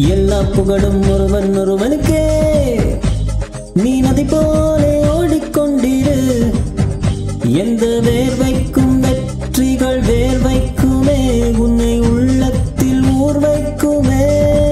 எல்லா புகழும் ஒருவன் ஒருவனுக்கே நீ நதி போலே ஓடிக்கொண்டிரு எந்த வேர்வைக்கும் வெற்றிகள் வேர்வைக்குமே உன்னை உள்ளத்தில் ஊர் வைக்குமே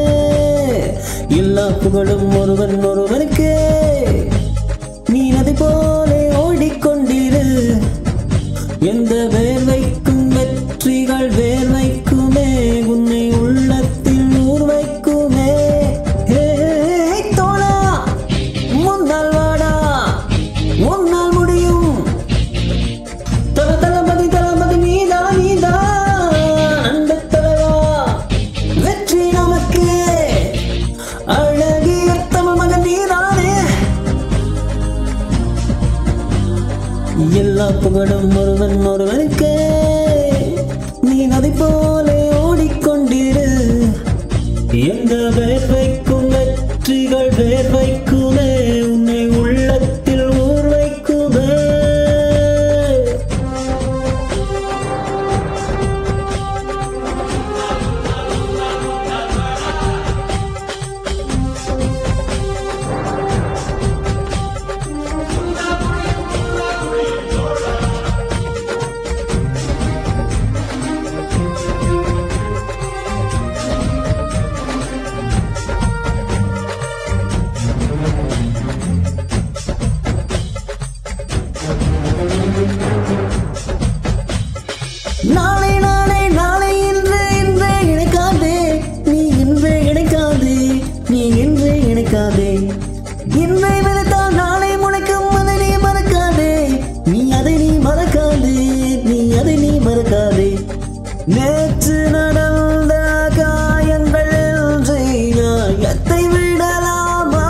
எல்லா புகழும் ஒருவன் ஒருவனுக்கே நீ நதி போலே ஓடிக்கொண்டிரு எந்த வேர்வைக்கும் வெற்றிகள் வேர்வைக்குமே உன்னை உள்ளத்தில் ஊர் வைக்குமே ஹே, தோழா முன்னால் வாடா உன்னால் முடியும் தல தளபதி தளபதி நீதா நீதா அன்பு தலைவா வெற்றி நமக்கு அழகிய தமிழ் மகன் நீதானே எல்லா புகழும் ஒருவன் ஒருவனுக்கே நீ நதி போலே ஓடிக்கொண்டிரு எந்த வேர்வைக்கும் வெற்றிகள் வேர்வைக்குமே உன்னை உள்ளத்தில் ஊர் வைக்குமே நாளை நாளை நாளை இன்று இன்று இணைக்காதே நீ இன்று இணைக்காதே நீ இன்று இணைக்காதே இன்றை விழுத்தால் நாளை முளைக்கும் அதை நீ மறக்காதே நீ அதை நீ மறக்காதே நீ அதை நீ மறக்காதே நேற்று நடந்த காயங்கள் என்று நியாயத்தை விடலாமா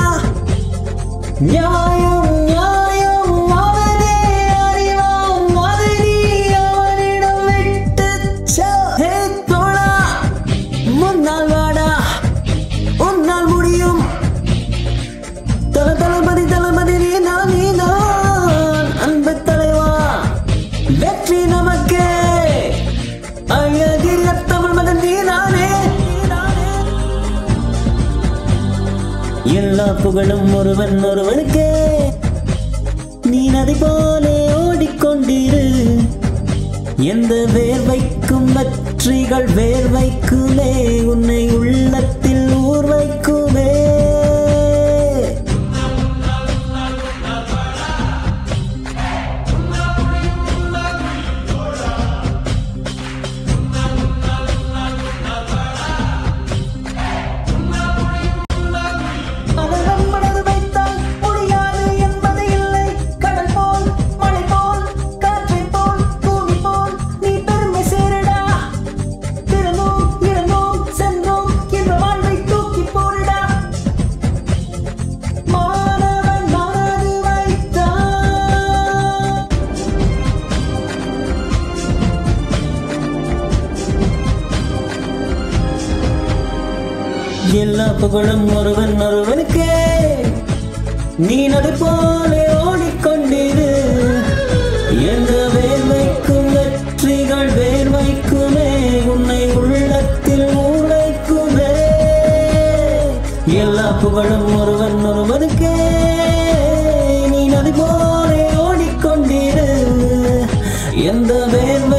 நியாயம் நியாயம் அவனே அறிவான் அதை நீ அவனிடம் விட்டுச் செல். ஹே தோழா, முன்னால் வாடா உன்னால் முடியும் தல தளபதி தளபதி நீதான் நீதான் அன்பு தலைவா வெற்றி நமக்கே அழகிய தமிழ் மகன் நீதானே நீதானே எல்லா புகழும் ஒருவன் ஒருவனுக்கே நீ நதி போலே ஓடிக்கொண்டிரு எந்த வேர்வைக்கும் வெற்றிகள் வேர்வைக்குமே உன்னை உள்ளத்தில் ஊர் வைக்குமே மனதம் மனது வைத்தால் முடியாது என்பது இல்லை கடல் போல் மழை போல் காற்றை போல் பூமி போல் நீ பெருமை சேரடா பிறந்தோம் இறந்தோம் சென்றோம் என்ற வாழ்வை தூக்கி போடுடா மாணவன் மனது வைத்தான் எல்லா புகழும் ஒருவன் ஒருவனுக்கே நீ நதி போலே ஓடிக்கொண்டிரு எந்த வேர்வைக்கும் வெற்றிகள் வேர்வைக்குமே உன்னை உள்ளத்தில் ஊழைக்குமே எல்லா புகழும் ஒருவன் ஒருவனுக்கே நீ நதி போலே ஓடிக்கொண்டிரு எந்த வேர்வை